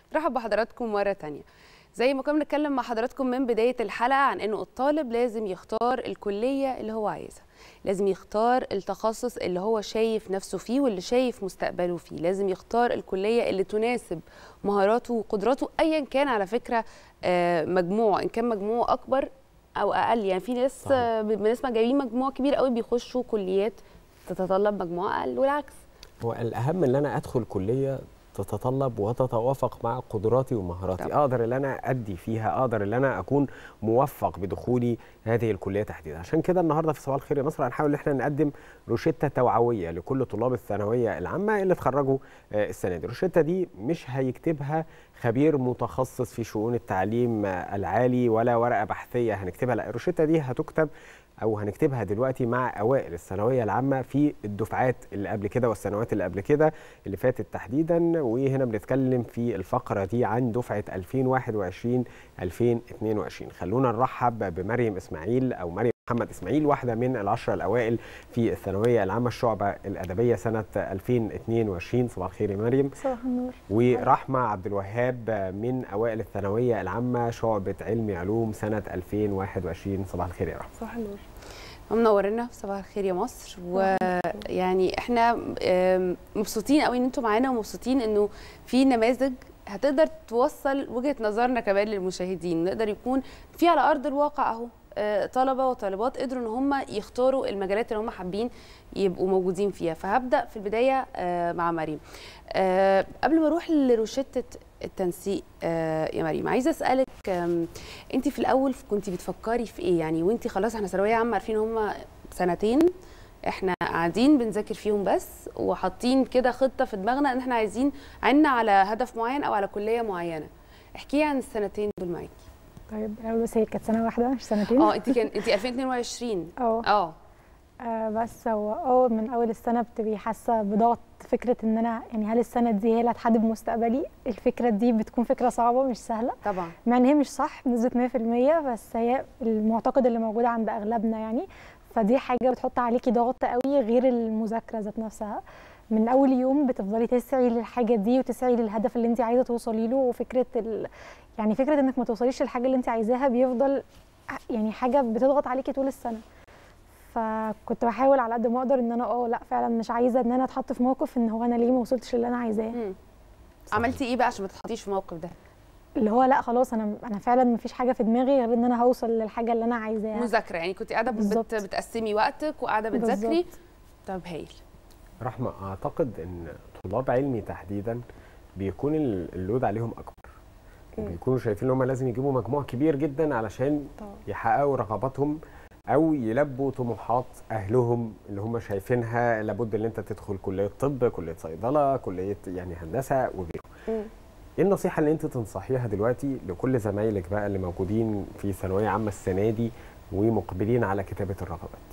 رحب بحضراتكم مرة تانية زي ما كنا بنتكلم مع حضراتكم من بداية الحلقة عن انه الطالب لازم يختار الكلية اللي هو عايزها لازم يختار التخصص اللي هو شايف نفسه فيه واللي شايف مستقبله فيه لازم يختار الكلية اللي تناسب مهاراته وقدراته ايا كان على فكرة آه، مجموع ان كان مجموع اكبر او اقل يعني في ناس صحيح. آه، بنسمع جايبين مجموع كبير قوي بيخشوا كليات تتطلب مجموع اقل والعكس هو الاهم ان انا ادخل كليه تتطلب وتتوافق مع قدراتي ومهاراتي طبعا. اقدر ان انا ادي فيها اقدر ان انا اكون موفق بدخولي هذه الكليه تحديدا عشان كده النهارده في صباح الخير يا مصر هنحاول ان احنا نقدم روشته توعويه لكل طلاب الثانويه العامه اللي اتخرجوا آه، السنه دي الروشته دي مش هيكتبها خبير متخصص في شؤون التعليم آه، العالي ولا ورقه بحثيه هنكتبها لا الروشته دي هتكتب او هنكتبها دلوقتي مع اوائل الثانويه العامه في الدفعات اللي قبل كده والسنوات اللي قبل كده اللي فاتت تحديدا وهنا بنتكلم في الفقره دي عن دفعه 2021 2022 خلونا نرحب بمريم اسماعيل او مريم محمد اسماعيل واحده من العشره الاوائل في الثانويه العامه الشعبه الادبيه سنه 2022 صباح الخير يا مريم صباح النور ورحمه عبد الوهاب من اوائل الثانويه العامه شعبه علمي علوم سنه 2021 صباح الخير يا رحمه صباح النور منورنا في صباح الخير يا مصر ويعني احنا آم، مبسوطين قوي ان انتم معانا ومبسوطين انه في نماذج هتقدر توصل وجهة نظرنا كمان للمشاهدين نقدر يكون في على ارض الواقع اهو آه، طلبه وطالبات قدروا ان هم يختاروا المجالات اللي هم حابين يبقوا موجودين فيها فهبدا في البدايه آه، مع مريم آه، قبل ما اروح لروشته التنسيق آه، يا مريم عايزه اسالك انت في الاول كنت بتفكري في ايه يعني وانت خلاص احنا ثانويه عامه عارفين هم سنتين احنا قاعدين بنذاكر فيهم بس وحاطين كده خطه في دماغنا ان احنا عايزين عنا على هدف معين او على كليه معينه احكي عن السنتين دول معاكي طيب الاول بس هي كانت سنه واحده مش سنتين اه انت كان انت 2022 اه اه آه، بس هو اه من اول السنه بتبقي حاسه بضغط فكره ان انا يعني هل السنه دي هي اللي هتحدد مستقبلي الفكره دي بتكون فكره صعبه مش سهله طبعا مع ان هي مش صح بنسبه 100% بس هي المعتقد اللي موجود عند اغلبنا يعني فدي حاجه بتحط عليكي ضغط قوي غير المذاكره ذات نفسها من اول يوم بتفضلي تسعي للحاجه دي وتسعي للهدف اللي انت عايزه توصلي له وفكره ال... يعني فكره انك ما توصليش للحاجه اللي انت عايزاها بيفضل يعني حاجه بتضغط عليكي طول السنه فكنت بحاول على قد ما اقدر ان انا اه لا فعلا مش عايزه ان انا اتحط في موقف ان هو انا ليه ما وصلتش اللي انا عايزاه مم. عملتي ايه بقى عشان ما تتحطيش في الموقف ده اللي هو لا خلاص انا انا فعلا مفيش حاجه في دماغي غير ان انا هوصل للحاجه اللي انا عايزاها مذاكره يعني كنت قاعده بت... بالظبط. بتقسمي وقتك وقاعده بتذاكري بالظبط. طب هايل رحمة أعتقد إن طلاب علمي تحديدا بيكون ال- اللود عليهم أكبر وبيكونوا شايفين إن هم لازم يجيبوا مجموع كبير جدا علشان طبعا. يحققوا رغباتهم أو يلبوا طموحات أهلهم اللي هم شايفينها لابد إن أنت تدخل كلية طب كلية صيدلة كلية يعني هندسة وغيره مم. إيه النصيحة اللي أنت تنصحيها دلوقتي لكل زمايلك بقى اللي موجودين في ثانوية عامة السنة دي ومقبلين على كتابة الرغبات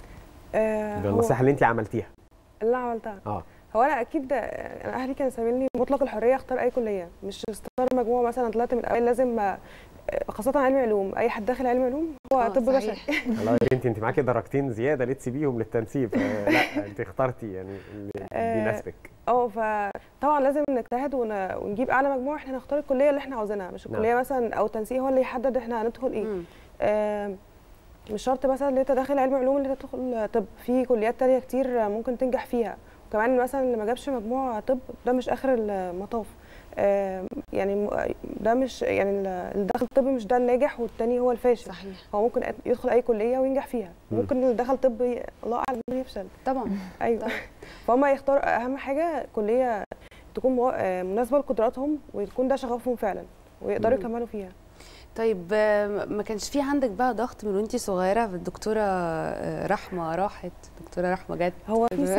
آه ده هو النصيحة اللي أنت عملتيها اللي أنا عملتها اه هو انا اكيد آه، انا اهلي كانوا سايبين لي مطلق الحريه اختار اي كليه مش اختار مجموعه مثلا طلعت من الاوائل لازم آه، خاصه علم علوم اي حد داخل علم علوم هو آه، طب صحيح. بشري الله يا بنتي انت معاكي درجتين زياده ليه تسيبيهم للتنسيب آه، لا انت اخترتي يعني اللي آه، بيناسبك اه فطبعا لازم نجتهد ون- ونجيب اعلى مجموعه احنا نختار الكليه اللي احنا عاوزينها مش نعم. الكليه مثلا او التنسيق هو اللي يحدد احنا هندخل ايه مم. آه، مش شرط مثلا اللي انت داخل علم علوم اللي انت تدخل طب في كليات تانية كتير ممكن تنجح فيها وكمان مثلا اللي ما جابش مجموع طب ده مش اخر المطاف آه، يعني م- ده مش يعني اللي دخل طب مش ده الناجح والتاني هو الفاشل صحيح هو ممكن يدخل اي كليه وينجح فيها مم. ممكن اللي دخل طب ي- الله اعلم مين يفشل طبعا ايوه طبعا. فهم يختار اهم حاجه كليه تكون مو- آه، مناسبه لقدراتهم ويكون ده شغفهم فعلا ويقدروا مم. يكملوا فيها طيب آه، ما كانش في عندك بقى ضغط من وانتي صغيره الدكتوره آه، رحمه راحت دكتوره رحمه جت هو في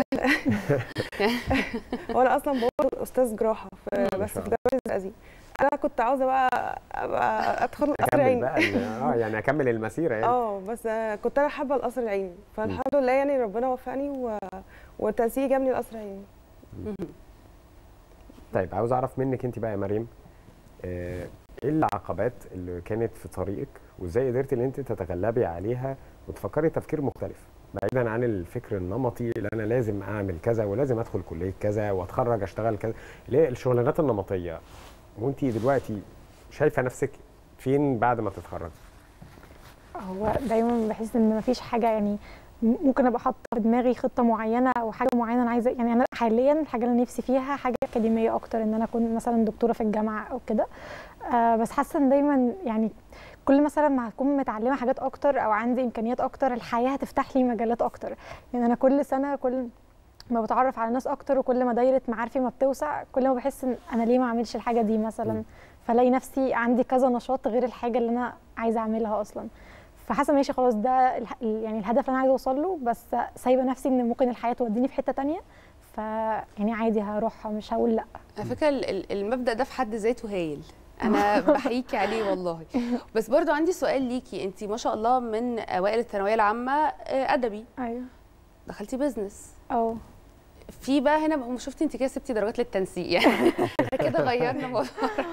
هو انا اصلا بابا استاذ جراحه في مم. بس شاء في جامعه الزقازيق انا كنت عاوزه بقى ابقى ادخل القصر اكمل العيني بقى ال- اه يعني اكمل المسيره يعني اه بس آه، كنت انا حابه القصر العيني فالحمد لله يعني ربنا وفقني و... والتنسيق جابني القصر العيني مم. طيب عاوز اعرف منك انت بقى يا مريم آه، ايه العقبات اللي كانت في طريقك وازاي قدرتي ان انت تتغلبي عليها وتفكري تفكير مختلف بعيدا عن الفكر النمطي اللي انا لازم اعمل كذا ولازم ادخل كليه كذا واتخرج اشتغل كذا اللي هي الشغلانات النمطيه وانت دلوقتي شايفه نفسك فين بعد ما تتخرجي هو دايما بحس ان مفيش حاجه يعني م- ممكن ابقى حاطه في دماغي خطه معينه او حاجه معينه انا عايزه يعني انا حاليا الحاجه اللي نفسي فيها حاجه اكاديميه اكتر ان انا اكون مثلا دكتوره في الجامعه او كده آه بس حاسه ان دايما يعني كل مثلا ما هكون متعلمه حاجات اكتر او عندي امكانيات اكتر الحياه هتفتح لي مجالات اكتر يعني انا كل سنه كل ما بتعرف على ناس اكتر وكل ما دايره معارفي ما بتوسع كل ما بحس ان انا ليه ما اعملش الحاجه دي مثلا مم. فلاقي نفسي عندي كذا نشاط غير الحاجه اللي انا عايزه اعملها اصلا فحاسه ماشي خلاص ده الح- يعني الهدف اللي انا عايزه اوصل له بس سايبه نفسي ان ممكن الحياه توديني في حته تانية ف يعني عادي هروحها مش هقول لا على فكره ال- ال- المبدا ده في حد ذاته هايل انا بحييكي عليه والله بس برضو عندي سؤال ليكي انت ما شاء الله من اوائل الثانويه العامه آه، ادبي ايوه دخلتي بزنس اه في بقى هنا بقى شفتي انت كده سبتي درجات للتنسيق يعني احنا كده غيرنا موضوع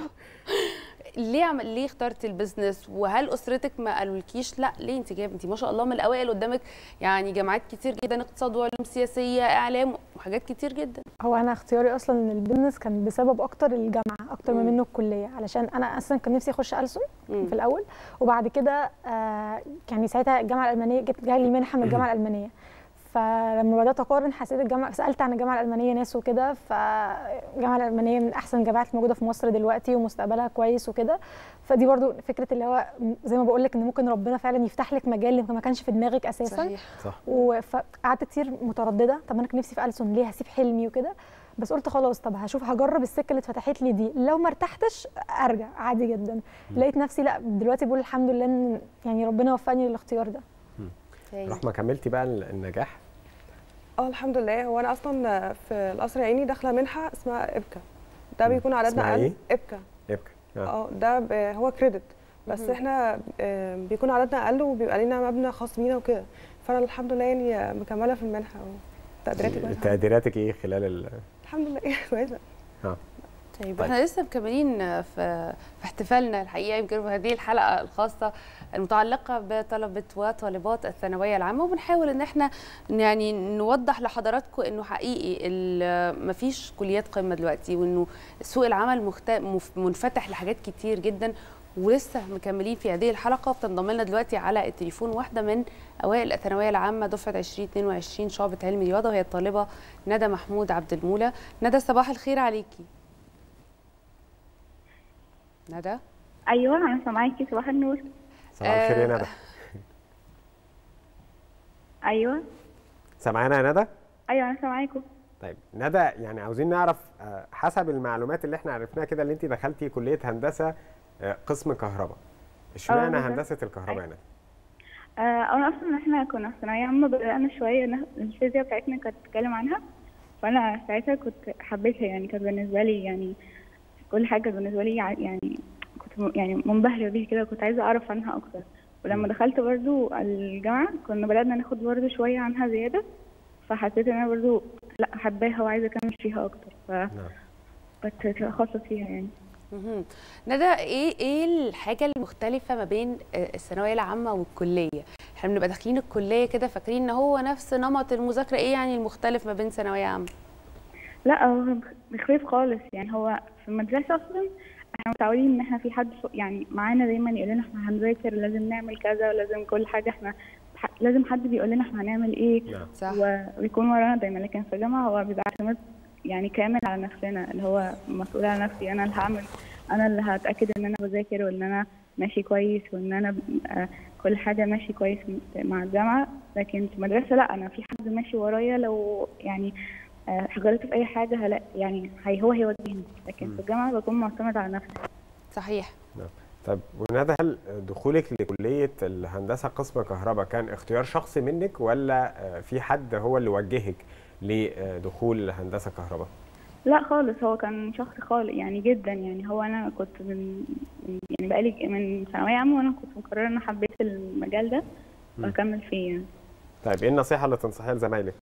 ليه عمل ليه اخترتي البيزنس وهل اسرتك ما قالولكيش لا ليه انت جايبه انت ما شاء الله من الاوائل قدامك يعني جامعات كتير جدا اقتصاد وعلوم سياسيه اعلام وحاجات كتير جدا هو انا اختياري اصلا للبيزنس كان بسبب اكتر الجامعه اكتر ما مم. منه الكليه علشان انا اصلا كان نفسي اخش ألسن مم. في الاول وبعد كده آه يعني ساعتها الجامعه الالمانيه جت جالي منحه من الجامعه الالمانيه فلما بدات اقارن حسيت الجامعه سالت عن الجامعه الالمانيه ناس وكده فالجامعه الالمانيه من احسن الجامعات الموجوده في مصر دلوقتي ومستقبلها كويس وكده فدي برضو فكره اللي هو زي ما بقول لك ان ممكن ربنا فعلا يفتح لك مجال اللي ما كانش في دماغك اساسا صحيح صح وقعدت كتير متردده طب انا كان نفسي في ألسن ليه هسيب حلمي وكده بس قلت خلاص طب هشوف هجرب السكه اللي اتفتحت لي دي لو ما ارتحتش ارجع عادي جدا لقيت نفسي لا دلوقتي بقول الحمد لله ان يعني ربنا وفقني للاختيار ده هايل. رحمه كملتي بقى النجاح اه الحمد لله هو انا اصلا في القصر العيني داخله منحه اسمها ابكا ده مم. بيكون عددنا اسمها اقل إيه؟ ابكا ابكي آه. اه ده ب- هو كريدت بس مهم. احنا آه، بيكون عددنا اقل وبيبقى لنا مبنى خاص بينا وكده فانا الحمد لله يعني مكمله في المنحه وتقديراتي كويسه تقديراتك ايه خلال ال... الحمد لله كويسه اه طيب طيب. احنا لسه مكملين في في احتفالنا الحقيقه يمكن في هذه الحلقه الخاصه المتعلقه بطلبه وطالبات الثانويه العامه وبنحاول ان احنا يعني نوضح لحضراتكم انه حقيقي ال- مفيش كليات قمه دلوقتي وانه سوق العمل مخت... مف- منفتح لحاجات كتير جدا ولسه مكملين في هذه الحلقه بتنضم لنا دلوقتي على التليفون واحده من اوائل الثانويه العامه دفعه 2022 شعبه علم الرياضه وهي الطالبه ندى محمود عبد المولى ندى صباح الخير عليكي ندى ايوه انا سامعاكي صباح النور صباح الخير يا آه. ندى ايوه سامعانا يا ندى ايوه انا سامعاكم طيب ندى يعني عاوزين نعرف آه، حسب المعلومات اللي احنا عرفناها كده اللي انت دخلتي كليه هندسه آه، قسم كهرباء اشمعنى بالظبط. هندسه الكهرباء يا ندى آه انا اصلا احنا كنا في ثانويه عامه بدانا شويه نه- الفيزياء بتاعتنا كانت بتتكلم عنها فانا ساعتها كنت حبيتها يعني كانت بالنسبه لي يعني كل حاجه بالنسبه لي ع- يعني كنت م- يعني منبهره بيها كده كنت عايزه اعرف عنها اكتر ولما دخلت برضو الجامعه كنا بدأنا ناخد برضو شويه عنها زياده فحسيت ان انا برضو لا حباها وعايزه اكمل فيها اكتر نعم فبتخصص فيها يعني مهم. ندى ايه ايه الحاجه المختلفه ما بين آه، الثانويه العامه والكليه احنا بنبقى داخلين الكليه كده فاكرين ان هو نفس نمط المذاكره ايه يعني المختلف ما بين ثانويه عامه لا هو بيختلف خالص يعني هو في المدرسة أصلا احنا متعودين إن احنا في حد فوق- يعني معانا دايما يقول لنا احنا هنذاكر لازم نعمل كذا ولازم كل حاجة احنا ح- لازم حد بيقول لنا احنا هنعمل ايه نعم صح وبيكون ورانا دايما لكن في الجامعة هو بيبقى اعتماد يعني كامل على نفسنا اللي هو مسؤول على نفسي أنا اللي هعمل أنا اللي هتأكد إن أنا بذاكر وإن أنا ماشي كويس وإن أنا ب- آه، كل حاجة ماشي كويس مع الجامعة لكن في المدرسة لا أنا في حد ماشي ورايا لو يعني آه، غلطت في أي حاجة هلا يعني هي هو هيوجهني لكن مم. في الجامعة بكون معتمد على نفسي صحيح طب وندى هل دخولك لكليه الهندسه قسم كهرباء كان اختيار شخصي منك ولا آه، في حد هو اللي وجهك لدخول هندسه كهرباء؟ لا خالص هو كان شخص خالص يعني جدا يعني هو انا كنت من من- يعني بقالي من ثانويه عامه وانا كنت مقرره ان انا حبيت المجال ده مم. وهكمل فيه يعني طيب ايه النصيحه اللي تنصحيها لزمايلك؟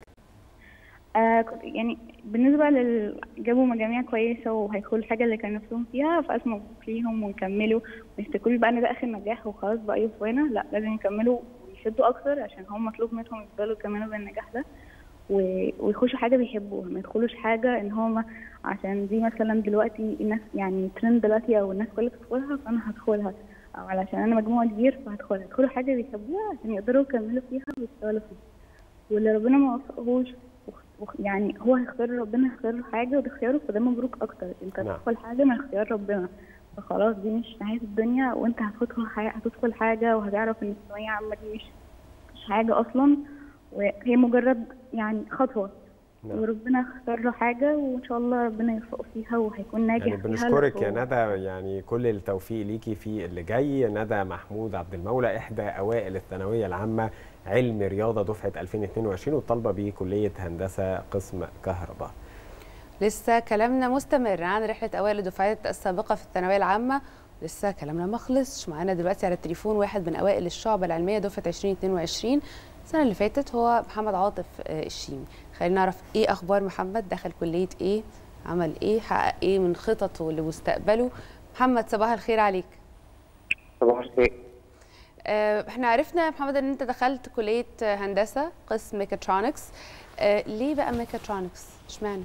آه كنت يعني بالنسبه لل جابوا مجاميع كويسه وهيدخلوا الحاجه اللي كان نفسهم فيها فالف مبروك ليهم ونكملوا ما يفتكروش بقى ان ده اخر نجاح وخلاص بقى يقفوا هنا لا لازم يكملوا ويشدوا اكتر عشان هم مطلوب منهم يفضلوا يكملوا بالنجاح ده و- ويخشوا حاجه بيحبوها ما يدخلوش حاجه ان هم عشان دي مثلا دلوقتي الناس يعني ترند دلوقتي او الناس كلها بتدخلها فانا هدخلها او علشان انا مجموع كبير فهدخلها يدخلوا حاجه بيحبوها عشان يقدروا يكملوا فيها ويشتغلوا فيها واللي ربنا ما وفقهوش وخ- وخ- يعني هو هيختار ربنا هيختار له حاجه وده اختياره فده مبروك اكتر انت نعم. تدخل حاجه من اختيار ربنا فخلاص دي مش نهايه الدنيا وانت هتدخل حاجه هتدخل حاجه وهتعرف ان الثانويه عامه دي مش مش حاجه اصلا وهي مجرد يعني خطوه نعم. وربنا اختار له حاجه وان شاء الله ربنا يوفقه فيها وهيكون ناجح يعني فيها بنشكرك يا لو- ندى يعني كل التوفيق ليكي في اللي جاي ندى محمود عبد المولى احدى اوائل الثانويه العامه علم رياضه دفعه 2022 والطالبه بكليه هندسه قسم كهرباء لسه كلامنا مستمر عن رحله اوائل الدفعات السابقه في الثانويه العامه لسه كلامنا ما خلصش معانا دلوقتي على التليفون واحد من اوائل الشعب العلميه دفعه 2022 السنه اللي فاتت هو محمد عاطف آه، الشيمي خلينا نعرف ايه اخبار محمد دخل كليه ايه عمل ايه حقق ايه من خططه لمستقبله محمد صباح الخير عليك صباح الخير آه، احنا عرفنا يا محمد ان انت دخلت كليه آه، هندسه قسم ميكاترونكس آه، ليه بقى ميكاترونكس اشمعنى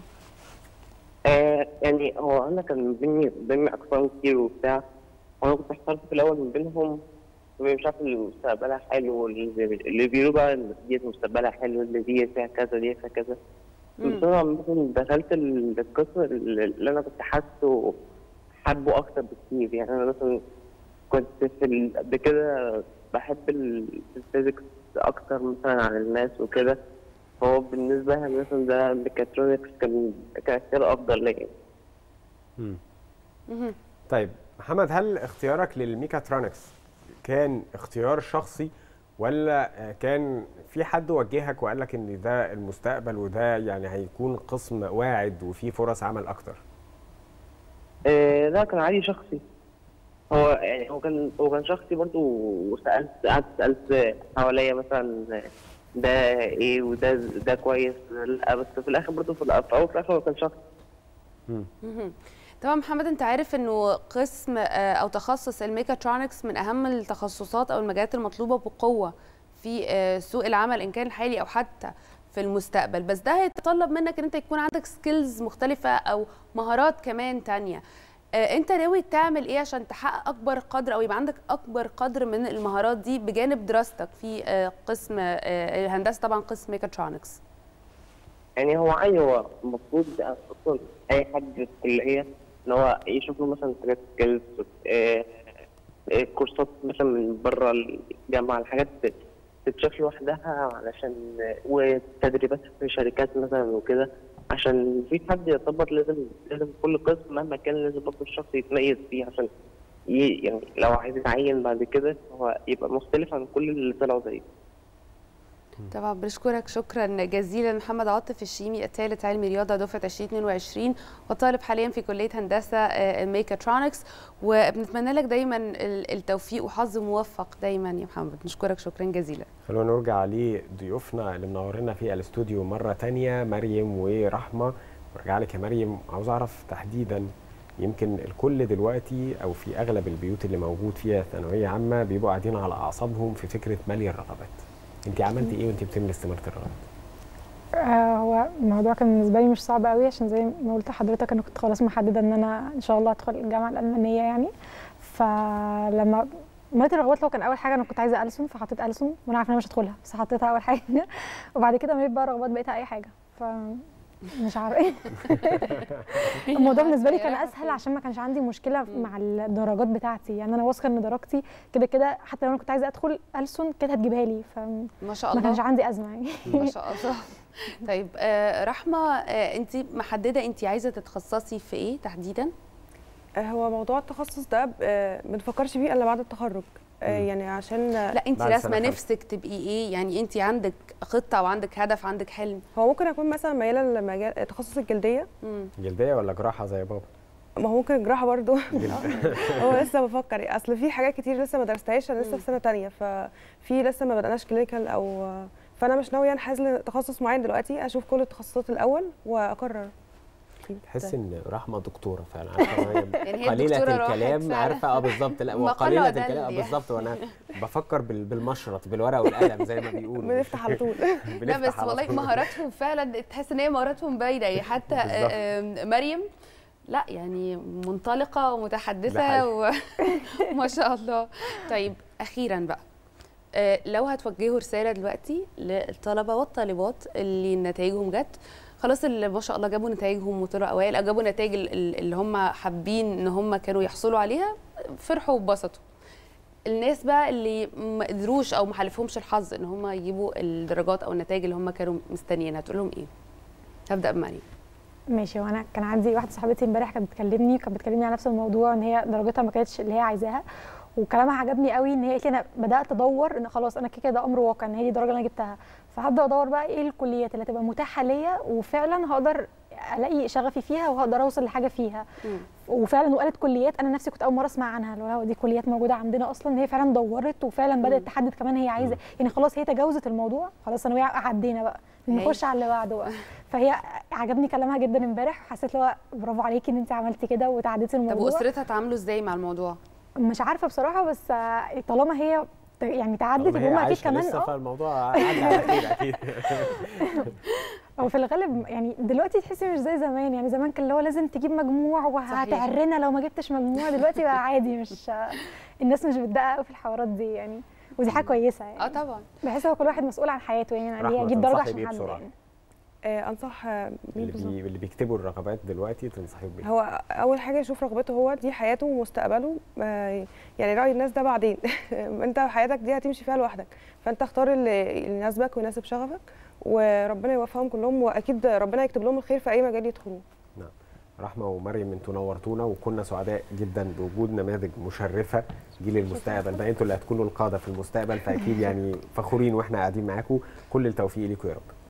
آه يعني هو انا كان بيني بيني اقسام كتير وبتاع وانا كنت احترت في الاول من بينهم مش عارف اللي مستقبلها حلو واللي اللي بيقولوا بقى ان ديت مستقبلها حلو اللي دي فيها كذا دي فيها كذا مم. بس انا عامة دخلت ال- القسم اللي انا كنت حاسه حابه اكتر بكتير يعني انا مثلا كنت في ال- قبل كده بحب ال- الفيزيكس اكتر مثلا عن الماس وكده فهو بالنسبه لي مثلا ده ميكاترونكس كان كان اختيار افضل ليا مم. مهم. طيب محمد هل اختيارك للميكاترونكس كان اختيار شخصي ولا آه، كان في حد وجهك وقال لك ان ده المستقبل وده يعني هيكون قسم واعد وفيه فرص عمل اكتر آه لا كان عادي شخصي هو يعني هو كان هو كان شخصي برضه وسالت قعدت سالت حواليا مثلا ده ايه وده ده كويس لا بس في الاخر برضه في الأ- في الاول وفي الاخر هو كان شخصي مهم. طبعا محمد انت عارف انه قسم آه، او تخصص الميكاترونكس من اهم التخصصات او المجالات المطلوبه بقوه في آه، سوق العمل ان كان الحالي او حتى في المستقبل بس ده هيتطلب منك ان انت يكون عندك سكيلز مختلفه او مهارات كمان تانية آه، انت ناوي تعمل ايه عشان تحقق اكبر قدر او يبقى عندك اكبر قدر من المهارات دي بجانب دراستك في آه، قسم آه، الهندسه طبعا قسم ميكاترونكس يعني هو عادي هو المفروض اصلا اي حد في الكليه ان هو يشوف له مثلا حاجات سكيلز كورسات مثلا من بره الجامعه الحاجات تتشاف لوحدها علشان وتدريبات في شركات مثلا وكده عشان في حد يعتبر لازم لازم كل قسم مهما كان لازم برضه الشخص يتميز فيه عشان ي- يعني لو عايز يتعين بعد كده هو يبقى مختلف عن كل اللي طلعوا زيه طبعا بنشكرك شكرا جزيلا محمد عاطف الشيمي الثالث علمي رياضه دفعه 2022 وطالب حاليا في كليه هندسه آه، الميكاترونكس وبنتمنى لك دايما ال- التوفيق وحظ موفق دايما يا محمد نشكرك شكرا جزيلا خلونا نرجع لضيوفنا اللي منورنا في الاستوديو مره تانية مريم ورحمه ورجع لك يا مريم عاوز اعرف تحديدا يمكن الكل دلوقتي او في اغلب البيوت اللي موجود فيها ثانويه عامه بيبقوا قاعدين على اعصابهم في فكره مالي الرغبات انت عملتي ايه وانت بتملي استماره الرغبات آه، هو الموضوع كان بالنسبه لي مش صعب قوي عشان زي ما قلت لحضرتك انا كنت خلاص محدده ان انا ان شاء الله هدخل الجامعه الالمانيه يعني فلما مالت الرغبات لو كان اول حاجه انا كنت عايزه ألسن فحطيت ألسن وانا عارفه ان انا مش هدخلها بس حطيتها اول حاجه وبعد كده مليت بقى رغبات بقيتها اي حاجه ف مش عارفه ايه الموضوع بالنسبه لي كان اسهل عشان ما كانش عندي مشكله مع الدرجات بتاعتي يعني انا واثقه ان درجتي كده كده حتى لو انا كنت عايزه ادخل ألسن كانت هتجيبها لي فما ما شاء الله كانش عندي ازمه يعني ما شاء الله طيب آه، رحمه آه، انت محدده انت عايزه تتخصصي في ايه تحديدا آه، هو موضوع التخصص ده آه، ما بنفكرش فيه الا بعد التخرج آه، مم. يعني عشان لا انت بعد راسمه سنة خمسة. نفسك تبقي ايه يعني انت عندك خطه او عندك هدف عندك حلم هو ممكن اكون مثلا مياله لمجال تخصص الجلديه مم. جلديه ولا جراحه زي بابا ما هو ممكن جراحه برضو جلد- هو لسه بفكر يعني اصل في حاجات كتير لسه ما درستهاش انا لسه في سنه تانية ففي لسه ما بدأناش كلينيكال او فانا مش ناويه انحاز لتخصص معين دلوقتي اشوف كل التخصصات الاول واقرر اكيد تحس ان رحمه دكتوره فعلا عارفه وهي يعني هي قليله الدكتورة راحت الكلام فعلا. عارفه اه بالظبط لا مقالة وقليله ودل الكلام يعني. بالظبط وانا بفكر بال- بالمشرط بالورقه والقلم زي ما بيقولوا بنفتح على طول لا بنفتح بس على والله طول. مهاراتهم فعلا تحس ان هي مهاراتهم باينه يعني حتى بالظبط. آم، مريم لا يعني منطلقه ده ومتحدثه حقيقي. وما شاء الله طيب اخيرا بقى آه، لو هتوجهوا رساله دلوقتي للطلبه والطالبات اللي نتائجهم جت خلاص اللي ما شاء الله جابوا نتائجهم وطلعوا اوائل او جابوا نتائج ال- ال- اللي هم حابين ان هم كانوا يحصلوا عليها فرحوا واتبسطوا الناس بقى اللي ما قدروش او ما حالفهمش الحظ ان هم يجيبوا الدرجات او النتائج اللي هم كانوا مستنيينها تقول لهم ايه هبدا بمريم ماشي وانا كان عندي واحده صاحبتي امبارح كانت بتكلمني كانت بتكلمني على نفس الموضوع ان هي درجتها ما كانتش اللي هي عايزاها وكلامها عجبني قوي ان هي قالت لي انا بدات ادور ان خلاص انا كده كده امر واقع ان هي دي الدرجه اللي انا جبتها فهبدا ادور بقى ايه الكليات اللي هتبقى متاحه ليا وفعلا هقدر الاقي شغفي فيها وهقدر اوصل لحاجه فيها مم. وفعلا وقالت كليات انا نفسي كنت اول مره اسمع عنها لو دي كليات موجوده عندنا اصلا هي فعلا دورت وفعلا بدات تحدد كمان هي عايزه يعني خلاص هي تجاوزت الموضوع خلاص ثانويه عدينا بقى نخش على اللي بعده بقى فهي عجبني كلامها جدا امبارح حسيت اللي هو برافو عليكي ان انت عملتي كده وتعديتي طب الموضوع واسرتها تعاملوا ازاي مع الموضوع مش عارفه بصراحه بس آه، طالما هي ت- يعني تعدت طالما يبقى هي هم اكيد عايشة كمان لسه اه فالموضوع عدى على خير اكيد هو في الغالب يعني دلوقتي تحسي مش زي زمان يعني زمان كان اللي هو لازم تجيب مجموع وهتعرنا لو ما جبتش مجموع دلوقتي بقى عادي مش الناس مش بتدقق قوي في الحوارات دي يعني ودي حاجه كويسه اه يعني طبعا بحس هو كل واحد مسؤول عن حياته يعني رحمة، عليه اجيب درجه تنصحي عشان بيه حد بسرعة. يعني. آه، انصح آه، مين اللي, بالظبط؟ بي... اللي بيكتبوا الرغبات دلوقتي تنصحيهم بيه هو اول حاجه يشوف رغبته هو دي حياته ومستقبله آه، يعني راي الناس ده بعدين انت حياتك دي هتمشي فيها لوحدك فانت اختار اللي اللي يناسبك ويناسب شغفك وربنا يوفقهم كلهم واكيد ربنا يكتب لهم الخير في اي مجال يدخلوه رحمه ومريم انتوا نورتونا وكنا سعداء جدا بوجود نماذج مشرفه جيل المستقبل بقى انتوا اللي هتكونوا القاده في المستقبل فاكيد يعني فخورين واحنا قاعدين معاكم كل التوفيق ليكم يا رب